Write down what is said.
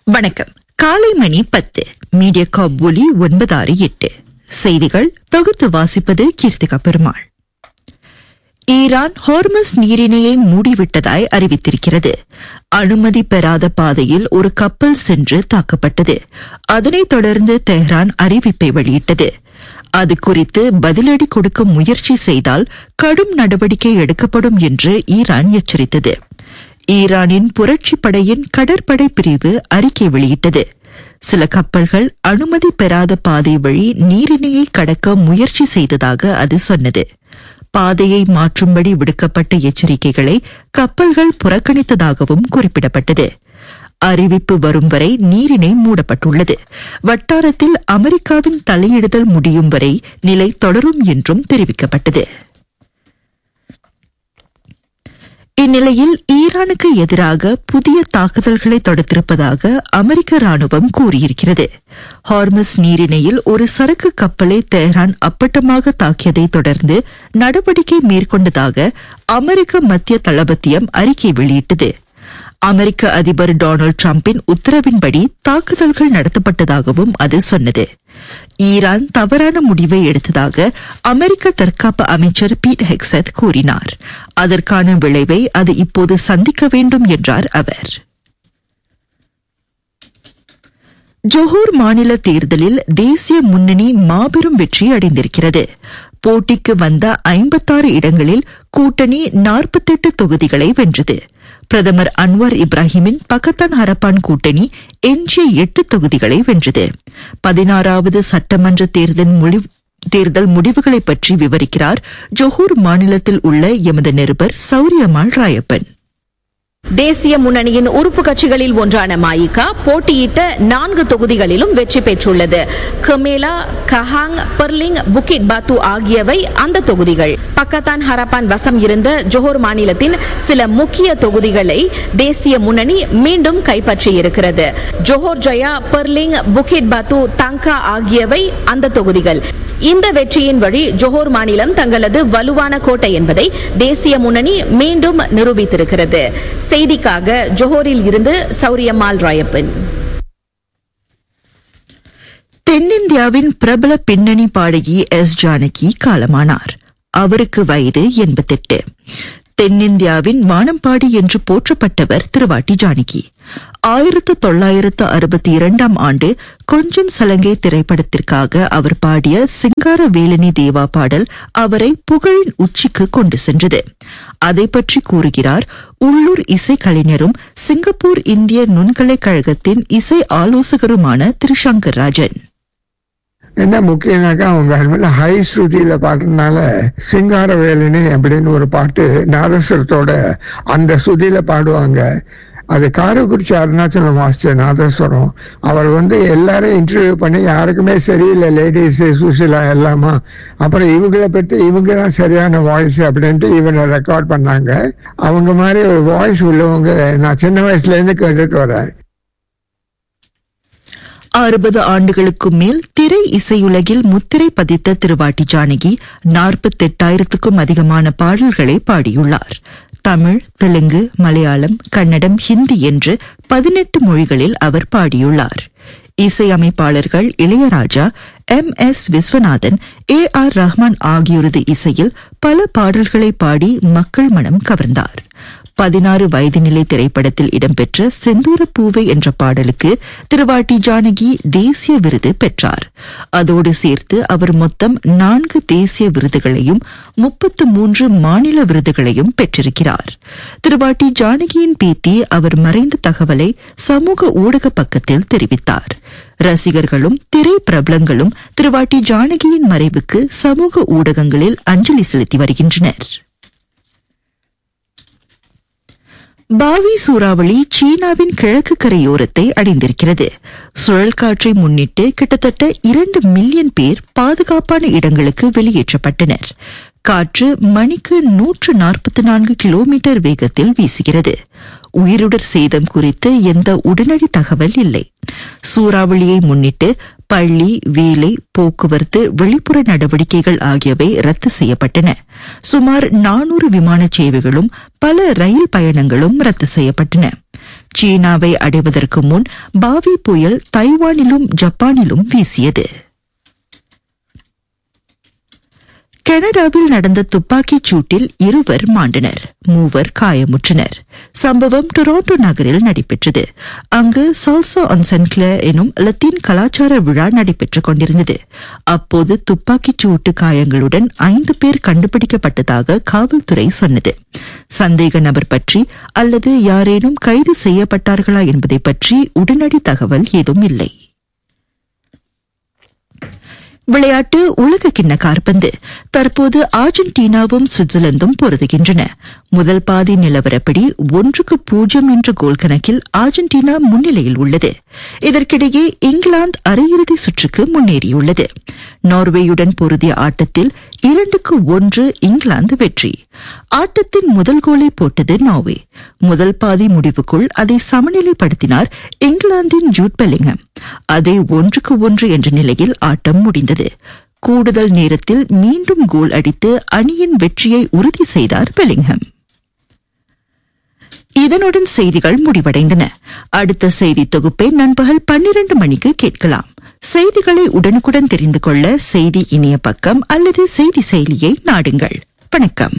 வணக்கம் காலை மணி பத்து மீடியா காப் ஒலி ஒன்பதாறு எட்டு செய்திகள் தொகுத்து வாசிப்பது கீர்த்திகா பெருமாள் ஈரான் ஹார்மஸ் நீரிணையை மூடிவிட்டதாய் அறிவித்திருக்கிறது அனுமதி பெறாத பாதையில் ஒரு கப்பல் சென்று தாக்கப்பட்டது அதனைத் தொடர்ந்து தெஹ்ரான் அறிவிப்பை வெளியிட்டது அது குறித்து பதிலடி கொடுக்க முயற்சி செய்தால் கடும் நடவடிக்கை எடுக்கப்படும் என்று ஈரான் எச்சரித்தது ஈரானின் புரட்சி படையின் கடற்படை பிரிவு அறிக்கை வெளியிட்டது சில கப்பல்கள் அனுமதி பெறாத பாதை வழி நீரிணையை கடக்க முயற்சி செய்ததாக அது சொன்னது பாதையை மாற்றும்படி விடுக்கப்பட்ட எச்சரிக்கைகளை கப்பல்கள் புறக்கணித்ததாகவும் குறிப்பிடப்பட்டது அறிவிப்பு வரும் வரை நீரிணை மூடப்பட்டுள்ளது வட்டாரத்தில் அமெரிக்காவின் தலையிடுதல் முடியும் வரை நிலை தொடரும் என்றும் தெரிவிக்கப்பட்டது இந்நிலையில் ஈரானுக்கு எதிராக புதிய தாக்குதல்களை தொடுத்திருப்பதாக அமெரிக்க ராணுவம் கூறியிருக்கிறது ஹார்மஸ் நீரிணையில் ஒரு சரக்கு கப்பலை தெஹ்ரான் அப்பட்டமாக தாக்கியதை தொடர்ந்து நடவடிக்கை மேற்கொண்டதாக அமெரிக்க மத்திய தளபத்தியம் அறிக்கை வெளியிட்டது அமெரிக்க அதிபர் டொனால்டு டிரம்பின் உத்தரவின்படி தாக்குதல்கள் நடத்தப்பட்டதாகவும் அது சொன்னது ஈரான் தவறான முடிவை எடுத்ததாக அமெரிக்க தற்காப்பு அமைச்சர் பீட் ஹெக்சத் கூறினார் அதற்கான விளைவை அது இப்போது சந்திக்க வேண்டும் என்றார் அவர் ஜொஹூர் மாநில தேர்தலில் தேசிய முன்னணி மாபெரும் வெற்றி அடைந்திருக்கிறது போட்டிக்கு வந்த ஐம்பத்தாறு இடங்களில் கூட்டணி நாற்பத்தெட்டு தொகுதிகளை வென்றது பிரதமர் அன்வார் இப்ராஹிமின் பக்கத்தான் ஹரப்பான் கூட்டணி எஞ்சிய எட்டு தொகுதிகளை வென்றது பதினாறாவது சட்டமன்ற தேர்தல் முடிவு தேர்தல் முடிவுகளை பற்றி விவரிக்கிறார் ஜொஹூர் மாநிலத்தில் உள்ள எமது நிருபர் சௌரியமாள் ராயப்பன் தேசிய முன்னணியின் உறுப்பு கட்சிகளில் ஒன்றான மாயிகா போட்டியிட்ட நான்கு தொகுதிகளிலும் வெற்றி பெற்றுள்ளது கமேலா கஹாங் பர்லிங் புக்கிட் பாத்து ஆகியவை அந்த தொகுதிகள் பக்கத்தான் ஹரப்பான் வசம் இருந்த ஜோஹர் மாநிலத்தின் சில முக்கிய தொகுதிகளை தேசிய முன்னணி மீண்டும் கைப்பற்றியிருக்கிறது ஜோஹர் ஜயா பர்லிங் புக்கிட் பாத்து தங்கா ஆகியவை அந்த தொகுதிகள் இந்த வெற்றியின் வழி ஜோஹர் மாநிலம் தங்களது வலுவான கோட்டை என்பதை தேசிய முன்னணி மீண்டும் நிரூபித்திருக்கிறது செய்திக்காக ஜோஹரில் இருந்து சௌரியம்மாள் ராயப்பன் தென்னிந்தியாவின் பிரபல பின்னணி பாடகி எஸ் ஜானகி காலமானார் அவருக்கு வயது எண்பத்தெட்டு தென்னிந்தியாவின் வானம்பாடி என்று போற்றப்பட்டவர் திருவாட்டி ஜானகி ஆயிரத்து தொள்ளாயிரத்து அறுபத்தி இரண்டாம் ஆண்டு கொஞ்சம் சலங்கை திரைப்படத்திற்காக அவர் பாடிய சிங்கார வேலனி தேவா பாடல் அவரை புகழின் உச்சிக்கு கொண்டு சென்றது அதை பற்றி கூறுகிறார் உள்ளூர் இசை கலைஞரும் சிங்கப்பூர் இந்திய நுண்கலைக் கழகத்தின் இசை ஆலோசகருமான திரு சங்கர் ராஜன் என்ன முக்கியம்னாக்கா அவங்க அதுமாதிரி ஹை ஸ்ருதியில பாடுறதுனால சிங்கார வேலினி அப்படின்னு ஒரு பாட்டு நாதஸ்வரத்தோட அந்த ஸ்ருதியில பாடுவாங்க அது காரைக்குறிச்சி அருணாச்சல மாஸ்டர் நாதஸ்வரம் அவர் வந்து எல்லாரும் இன்டர்வியூ பண்ணி யாருக்குமே சரியில்லை லேடிஸ் சுஷிலா எல்லாமா அப்புறம் இவங்களை பற்றி இவங்க தான் சரியான வாய்ஸ் அப்படின்ட்டு இவனை ரெக்கார்ட் பண்ணாங்க அவங்க மாதிரி ஒரு வாய்ஸ் உள்ளவங்க நான் சின்ன வயசுல இருந்து கேட்டுட்டு வரேன் அறுபது ஆண்டுகளுக்கும் மேல் திரை இசையுலகில் முத்திரை பதித்த திருவாட்டி ஜானகி நாற்பத்தெட்டாயிரத்துக்கும் அதிகமான பாடல்களை பாடியுள்ளார் தமிழ் தெலுங்கு மலையாளம் கன்னடம் ஹிந்தி என்று பதினெட்டு மொழிகளில் அவர் பாடியுள்ளார் இசையமைப்பாளர்கள் Ilaiyaraaja M S Viswanathan A R Rahman ஆகியோரது இசையில் பல பாடல்களை பாடி மக்கள் மனம் கவர்ந்தார் பதினாறு வயது நிலை திரைப்படத்தில் இடம்பெற்ற செந்தூர பூவை என்ற பாடலுக்கு திருவாட்டி ஜானகி தேசிய விருது பெற்றார் அதோடு சேர்த்து அவர் மொத்தம் நான்கு தேசிய விருதுகளையும் முப்பத்து மூன்று மாநில விருதுகளையும் பெற்றிருக்கிறார் திருவாட்டி ஜானகியின் பேத்தி அவர் மறைந்த தகவலை சமூக ஊடக பக்கத்தில் தெரிவித்தார் ரசிகர்களும் திரை பிரபலங்களும் திருவாட்டி ஜானகியின் மறைவுக்கு சமூக ஊடகங்களில் அஞ்சலி செலுத்தி வருகின்றனர் பாவி சூறாவளி சீனாவின் கிழக்கு கரையோரத்தை அடைந்திருக்கிறது சுழல் காற்றை முன்னிட்டு கிட்டத்தட்ட இரண்டு மில்லியன் பேர் பாதுகாப்பான இடங்களுக்கு வெளியேற்றப்பட்டனர் காற்று மணிக்கு நூற்று நாற்பத்தி நான்கு கிலோமீட்டர் வேகத்தில் வீசுகிறது உயிருடர் சேதம் குறித்து எந்த உடனடி தகவல் இல்லை சூறாவளியை முன்னிட்டு பள்ளி வேலை போக்குவரத்து வெளிப்புற நடவடிக்கைகள் ஆகியவை ரத்து செய்யப்பட்டன சுமார் நானூறு விமான சேவைகளும் பல ரயில் பயணங்களும் ரத்து செய்யப்பட்டன சீனாவை அடைவதற்கு முன் பாவி புயல் தைவானிலும் ஜப்பானிலும் வீசியது கனடாவில் நடந்த துப்பாக்கிச் சூட்டில் இருவர் மாண்டனர் மூவர் காயமுற்றனர் சம்பவம் டொரண்டோ நகரில் நடைபெற்றது அங்கு சால்சோ ஆன் சென்க்ளர் எனும் லத்தீன் கலாச்சார விழா நடைபெற்றுக் கொண்டிருந்தது அப்போது துப்பாக்கிச் சூட்டு காயங்களுடன் ஐந்து பேர் கண்டுபிடிக்கப்பட்டதாக காவல்துறை சொன்னது சந்தேக நபர் பற்றி அல்லது யாரேனும் கைது செய்யப்பட்டார்களா என்பதை பற்றி உடனடி தகவல் ஏதும் இல்லை விளையாட்டு உலக கிண்ண காற்பந்து தற்போது அர்ஜென்டினாவும் சுவிட்சர்லாந்தும் பொருதுகின்றன முதல் பாதி நிலவரப்படி ஒன்றுக்கு பூஜ்ஜியம் என்ற கோல் கணக்கில் அர்ஜென்டினா முன்னிலையில் உள்ளது இதற்கிடையே இங்கிலாந்து அரையிறுதி சுற்றுக்கு முன்னேறியுள்ளது நார்வேயுடன் பொருதிய ஆட்டத்தில் இரண்டுக்கு ஒன்று இங்கிலாந்து வெற்றி ஆட்டத்தின் முதல் கோலை போட்டது நார்வே முதல் பாதி முடிவுக்குள் அதை சமநிலைப்படுத்தினார் இங்கிலாந்தின் ஜூட் பெல்லிங்ஹம் அதே ஒன்றுக்கு ஒன்று என்ற நிலையில் ஆட்டம் முடிந்தது கூடுதல் நேரத்தில் மீண்டும் கோல் அடித்து அணியின் வெற்றியை உறுதி செய்தார் பெல்லிங்ஹம் இதனுடன் செய்திகள் முடிவடைந்தன அடுத்த செய்தி தொகுப்பை நண்பகல் பன்னிரண்டு மணிக்கு கேட்கலாம் செய்திகளை உடனுக்குடன் தெரிந்து கொள்ள செய்தி இணைய பக்கம் அல்லது செய்தி செயலியை நாடுங்கள் வணக்கம்